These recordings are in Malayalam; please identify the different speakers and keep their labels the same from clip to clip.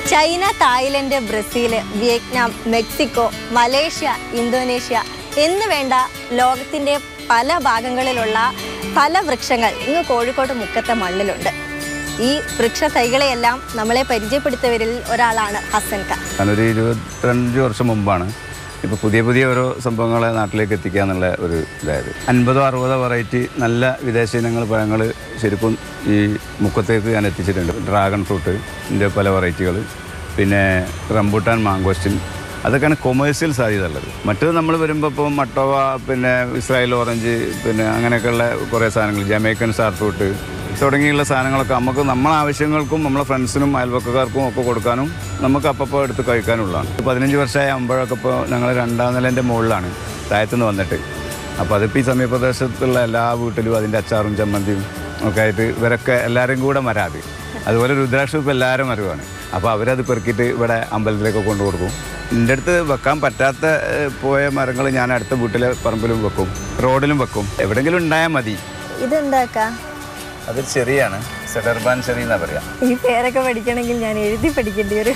Speaker 1: China Thailand Brazil Vietnam Mexico Malaysia Indonesia എന്ന് വേണ്ട ലോകത്തിൻ്റെ പല ഭാഗങ്ങളിലുള്ള പല വൃക്ഷങ്ങൾ ഇന്ന് കോഴിക്കോട് മുക്കത്തെ മണ്ണിലുണ്ട് ഈ വൃക്ഷ തൈകളെയെല്ലാം നമ്മളെ പരിചയപ്പെടുത്തിയവരിൽ ഒരാളാണ് ഹസൻ ഖാൻ
Speaker 2: ഞാനൊരു ഇരുപത്തിരണ്ട് വർഷം മുമ്പാണ് ഇപ്പോൾ പുതിയ പുതിയ ഓരോ സംഭവങ്ങളെ നാട്ടിലേക്ക് എത്തിക്കുക എന്നുള്ള ഒരു ഇതായത് അൻപതോ അറുപതോ വെറൈറ്റി നല്ല വിദേശ ഇനങ്ങൾ പഴങ്ങൾ ശരിക്കും ഈ മുക്കത്തേക്ക് ഞാൻ എത്തിച്ചിട്ടുണ്ട് ഡ്രാഗൺ ഫ്രൂട്ട് ഇതിൻ്റെ പല വെറൈറ്റികൾ പിന്നെ റംബൂട്ടാൻ മാങ്കോസ്റ്റിൻ അതൊക്കെയാണ് കൊമേഴ്സ്യൽ സാധ്യത ഉള്ളത് മറ്റത് നമ്മൾ വരുമ്പോൾ ഇപ്പോൾ മട്ടോവ പിന്നെ ഇസ്രായേൽ ഓറഞ്ച് പിന്നെ അങ്ങനെയൊക്കെയുള്ള കുറേ സാധനങ്ങൾ ജമൈക്കൻ സ്റ്റാർ ഫ്രൂട്ട് തുടങ്ങിയുള്ള സാധനങ്ങളൊക്കെ നമുക്ക് നമ്മളെ ആവശ്യങ്ങൾക്കും നമ്മളെ ഫ്രണ്ട്സിനും അയൽവക്കക്കാർക്കും ഒക്കെ കൊടുക്കാനും നമുക്ക് അപ്പപ്പോൾ എടുത്ത് കഴിക്കാനുള്ളതാണ് പതിനഞ്ച് വർഷമായ അമ്പഴൊക്കെ ഇപ്പോൾ ഞങ്ങൾ രണ്ടാം നിലൻ്റെ മുകളിലാണ് താഴത്തുനിന്ന് വന്നിട്ട് അപ്പോൾ അതിപ്പോൾ ഈ സമീപപ്രദേശത്തുള്ള എല്ലാ വീട്ടിലും അതിൻ്റെ അച്ചാറും ചമ്മന്തിയും ഒക്കെ ആയിട്ട് ഇവരൊക്കെ എല്ലാവരും കൂടെ മരാത് അതുപോലെ രുദ്രാക്ഷം ഇപ്പോൾ എല്ലാവരും മരവാണ് അപ്പോൾ അവരത് പെറുക്കിയിട്ട് ഇവിടെ അമ്പലത്തിലേക്ക് കൊണ്ടു കൊടുക്കും എൻ്റെ അടുത്ത് വെക്കാൻ പറ്റാത്ത ഏഹ്, പോയ മരങ്ങൾ ഞാൻ അടുത്ത വീട്ടിലെ പറമ്പിലും വെക്കും റോഡിലും വെക്കും എവിടെയെങ്കിലും ഉണ്ടായാൽ മതി
Speaker 1: ഇതെന്താക്കാ
Speaker 2: അത് ചെറിയാണ് സെഡർബാൻ ചെറി എന്നാ പറയാ
Speaker 1: ഈ പേരൊക്കെ പഠിക്കണമെങ്കിൽ ഞാൻ എഴുതി പഠിക്കേണ്ടി വരും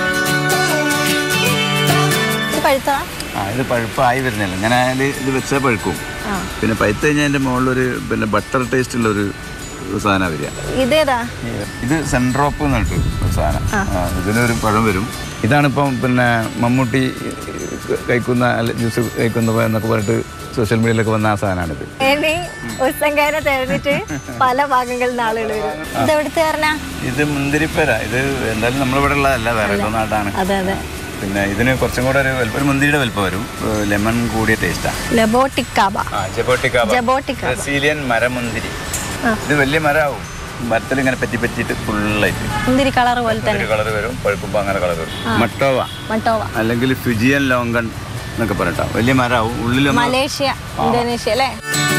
Speaker 1: ഇത് പഴുത്താ
Speaker 2: ആ ഇത് പഴുപ്പായി വരുന്നില്ല ഞാൻ അതിൽ ഇത് വെച്ചാൽ പഴുക്കും
Speaker 1: ആ
Speaker 2: പിന്നെ പഴുത്ത് കഴിഞ്ഞാൽ അതിൻ്റെ മുകളിലൊരു പിന്നെ ബട്ടർ ടേസ്റ്റ് ഉള്ള ഒരു സാധനം വരിക
Speaker 1: ഇതേതാ
Speaker 2: ഇത് സെൻട്രോപ്പ് എന്ന് പറഞ്ഞിട്ട് ഒരു സാധനം ആ, ഇതിനൊരു പഴം വരും ഇതാണിപ്പം പിന്നെ മമ്മൂട്ടി കഴിക്കുന്ന അല്ല ജ്യൂസ് കഴിക്കുന്ന എന്നൊക്കെ പറഞ്ഞിട്ട് സോഷ്യൽ മീഡിയയിലൊക്കെ വന്ന ആ സാധനമാണിത്
Speaker 1: ഇനി ഉത്സംഗാരെ തെരഞ്ഞിട്ട് പല ഭാഗങ്ങളിൽ നിന്ന് ആളുകൾ വരും ഇതെവിടുത്തെ കാരനാ
Speaker 2: ഇത് മുന്തിരിപ്പര ഇത് എന്തായാലും നമ്മളിവിടെ ഉള്ളതല്ല വേറെ ഏതോ നാട്ടാണ്
Speaker 1: അതെ അതെ
Speaker 2: പിന്നെ ഇതിന് കുറച്ചും കൂടെ ഒരു വലുപ്പം ഒരു മുന്തിരിയുടെ വലുപ്പം വരും ലെമൺ കൂടിയ ടേസ്റ്റാണ്
Speaker 1: ലബോട്ടിക്കാബ
Speaker 2: ജബോട്ടിക്ക
Speaker 1: ജബോട്ടിക്ക
Speaker 2: ബ്രസീലിയൻ മരമുന്തിരി
Speaker 1: ആ.
Speaker 2: ഇത് വലിയ മരമാവും മരത്തിൽ ഇങ്ങനെ പറ്റി പറ്റിയിട്ട് ഫുള്ളായിട്ട്
Speaker 1: മുന്തിരി കളർ പോലെ തന്നെ
Speaker 2: ഒരു കളർ വരും പഴുക്കുമ്പോൾ അങ്ങനെ കളർ വരും മട്ടോവ
Speaker 1: മട്ടോവ
Speaker 2: അല്ലെങ്കിൽ ഫിജിയൻ ലോങ്കൺ എന്നൊക്കെ പറയട്ടോ വലിയ മരമാവും ഉള്ളിൽ
Speaker 1: മലേഷ്യ ഇന്തോനേഷ്യ അല്ലേ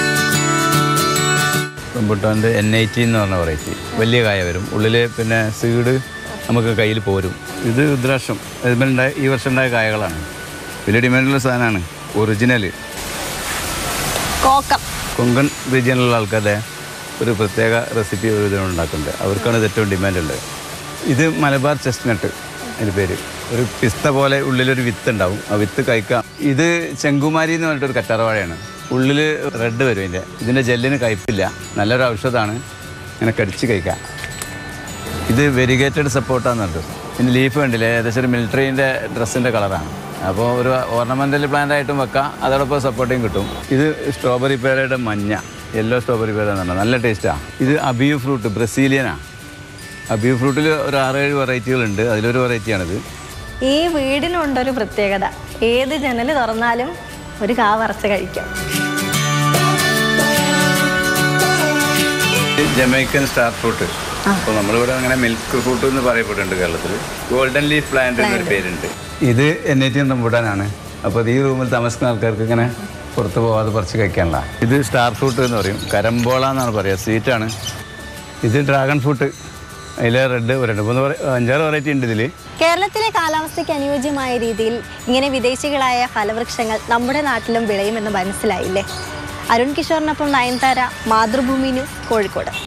Speaker 2: റംബുട്ടാൻ്റെ എൻ ഐറ്റി എന്ന് പറഞ്ഞ വെറൈറ്റി വലിയ കായ വരും ഉള്ളിൽ പിന്നെ സീഡ് നമുക്ക് കയ്യിൽ പോരും ഇത് രുദ്രാക്ഷം ഇതിലുണ്ടായ ഈ വർഷം ഉണ്ടായ കായകളാണ് വലിയ ഡിമാൻഡുള്ള സാധനമാണ് ഒറിജിനൽ
Speaker 1: കോക്കം
Speaker 2: കൊങ്കൺ റീജിയനിലുള്ള ആൾക്കാരുടെ ഒരു പ്രത്യേക റെസിപ്പി ഒരു ഇതിന് ഉണ്ടാക്കുന്നുണ്ട് അവർക്കാണ് ഇത് ഏറ്റവും ഡിമാൻഡ് ഉള്ളത് ഇത് മലബാർ ചെസ്റ്റ്നട്ട് അതിൻ്റെ പേര് ഒരു പിസ്ത പോലെ ഉള്ളിലൊരു വിത്ത് ഉണ്ടാവും ആ വിത്ത് കഴിക്കാം ഇത് ചെങ്കുമാരി എന്ന് പറഞ്ഞിട്ടൊരു കറ്റാർവാഴയാണ് ഉള്ളിൽ റെഡ് വരും ഇതിൻ്റെ ഇതിൻ്റെ ജെല്ലിന് കയ്പില്ല നല്ലൊരു ഔഷധമാണ് ഇങ്ങനെ കടിച്ച് കഴിക്കാം ഇത് വെരിഗേറ്റഡ് സപ്പോർട്ടാന്ന് പറഞ്ഞിട്ട് ഇതിന് ലീഫ് കണ്ടില്ലേ ഏകദേശം ഒരു മിലിറ്ററീൻ്റെ ഡ്രസ്സിൻ്റെ കളറാണ് അപ്പോൾ ഒരു ഓർണമെൻ്റൽ പ്ലാന്റ് ആയിട്ടും വെക്കാം അതോടൊപ്പം സപ്പോർട്ടിങ് കിട്ടും ഇത് സ്ട്രോബെറി പേരയുടെ മഞ്ഞ യെല്ലോ സ്ട്രോബെറി പേര എന്ന് പറഞ്ഞാൽ നല്ല ടേസ്റ്റാണ് ഇത് അബിയു ഫ്രൂട്ട് ബ്രസീലിയനാണ് അബിയു ഫ്രൂട്ടിൽ ഒരു ആറേഴ് വെറൈറ്റികളുണ്ട് അതിലൊരു വെറൈറ്റിയാണിത്
Speaker 1: ഈ വീടിനുണ്ടൊരു പ്രത്യേകത ഏത് ജനൽ തുറന്നാലും ഒരു കാ വറച്ച് കഴിക്കാം
Speaker 2: ഇത് ജമൈക്കൻ സ്റ്റാർ ഫ്രൂട്ട് അപ്പോൾ നമ്മളിവിടെ അങ്ങനെ മിൽക്ക് ഫ്രൂട്ട് എന്ന് പറയപ്പെട്ടിട്ടുണ്ട് കേരളത്തിൽ ഗോൾഡൻ ലീഫ് പ്ലാന്റ് എന്നൊരു പേരുണ്ട് ഇത് എൻ ഐ ടി നമ്പൂടാനാണ് അപ്പോൾ ഈ റൂമിൽ താമസിക്കുന്ന ആൾക്കാർക്ക് ഇങ്ങനെ പുറത്ത് പോകാതെ പറിച്ച് കഴിക്കാനുള്ള ഇത് സ്റ്റാർ ഫ്രൂട്ട് എന്ന് പറയും കരമ്പോള എന്നാണ് പറയുക സ്വീറ്റാണ് ഇത് ഡ്രാഗൺ ഫ്രൂട്ട് അതിൽ റെഡ് രണ്ട് മൂന്ന് വെറൈ- അഞ്ചാറ് വെറൈറ്റി ഉണ്ട് ഇതിൽ
Speaker 1: കേരളത്തിലെ കാലാവസ്ഥയ്ക്ക് അനുയോജ്യമായ രീതിയിൽ ഇങ്ങനെ വിദേശികളായ ഫലവൃക്ഷങ്ങൾ നമ്മുടെ നാട്ടിലും വിളയുമെന്ന് മനസ്സിലായില്ലേ അരുൺ കിഷോറിനൊപ്പം നയൻതാര മാതൃഭൂമി ന്യൂസ് കോഴിക്കോട്